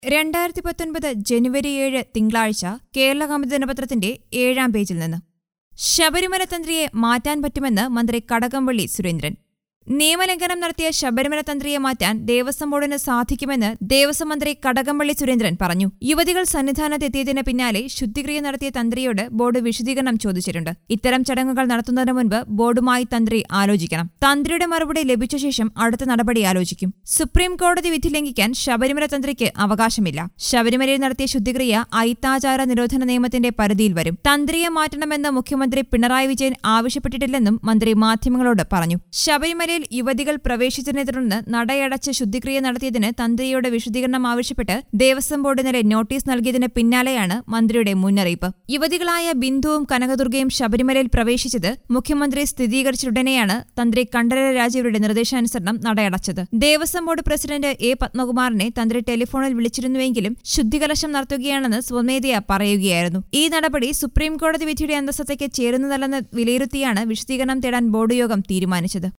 രണ്ടായിരത്തി പത്തൊൻപത് ജനുവരി ഏഴ് തിങ്കളാഴ്ച കേരള കൗമുദി ദിനപത്രത്തിന്റെ ഏഴാം പേജിൽ നിന്ന് ശബരിമല തന്ത്രിയെ മാറ്റാൻ പറ്റുമെന്ന് മന്ത്രി കടകംപള്ളി സുരേന്ദ്രൻ നിയമലംഘനം നടത്തിയ ശബരിമല തന്ത്രിയെ മാറ്റാൻ ദേവസ്വം ബോർഡിന് സാധിക്കുമെന്ന് ദേവസ്വം മന്ത്രി കടകംപള്ളി സുരേന്ദ്രൻ പറഞ്ഞു യുവതികൾ സന്നിധാനത്തെത്തിയതിന് പിന്നാലെ ശുദ്ധിക്രിയ നടത്തിയ തന്ത്രിയോട് ബോർഡ് വിശദീകരണം ചോദിച്ചിട്ടുണ്ട് ഇത്തരം ചടങ്ങുകൾ നടത്തുന്നതിന് മുൻപ് ബോർഡുമായി തന്ത്രി ആലോചിക്കണം തന്ത്രിയുടെ മറുപടി ലഭിച്ച ശേഷം അടുത്ത നടപടി ആലോചിക്കും സുപ്രീം കോടതി വിധി ലംഘിക്കാൻ ശബരിമല തന്ത്രിക്ക് അവകാശമില്ല ശബരിമലയിൽ നടത്തിയ ശുദ്ധിക്രിയ ഐത്താചാര നിരോധന നിയമത്തിന്റെ പരിധിയിൽ വരും തന്ത്രിയെ മാറ്റണമെന്ന് മുഖ്യമന്ത്രി പിണറായി വിജയൻ ആവശ്യപ്പെട്ടിട്ടില്ലെന്നും മന്ത്രി മാധ്യമങ്ങളോട് പറഞ്ഞു ശബരിമലയിൽ യുവതികൾ പ്രവേശിച്ചതിനെ തുടർന്ന് നടയടച്ച് ശുദ്ധിക്രിയ നടത്തിയതിന് തന്ത്രിയോട് വിശദീകരണം ആവശ്യപ്പെട്ട് ദേവസ്വം ബോർഡ് ഇന്നലെ നോട്ടീസ് നൽകിയതിന് പിന്നാലെയാണ് മന്ത്രിയുടെ മുന്നറിയിപ്പ് യുവതികളായ ബിന്ദുവും കനകദുർഗയും ശബരിമലയിൽ പ്രവേശിച്ചത് മുഖ്യമന്ത്രി സ്ഥിരീകരിച്ചുടനെയാണ് തന്ത്രി കണ്ഠരര രാജീവരുടെ നിർദ്ദേശാനുസരണം നടയടച്ചത് ദേവസ്വം ബോർഡ് പ്രസിഡന്റ് എ പത്മകുമാറിനെ തന്ത്രി ടെലിഫോണിൽ വിളിച്ചിരുന്നുവെങ്കിലും ശുദ്ധികലശം നടത്തുകയാണെന്ന് സ്വമേധയാ പറയുകയായിരുന്നു ഈ നടപടി സുപ്രീം കോടതി വിധിയുടെ അന്തസ്സത്തയ്ക്ക് ചേരുന്നതല്ലെന്ന് വിലയിരുത്തിയാണ് വിശദീകരണം തേടാൻ ബോർഡ് യോഗം തീരുമാനിച്ചത്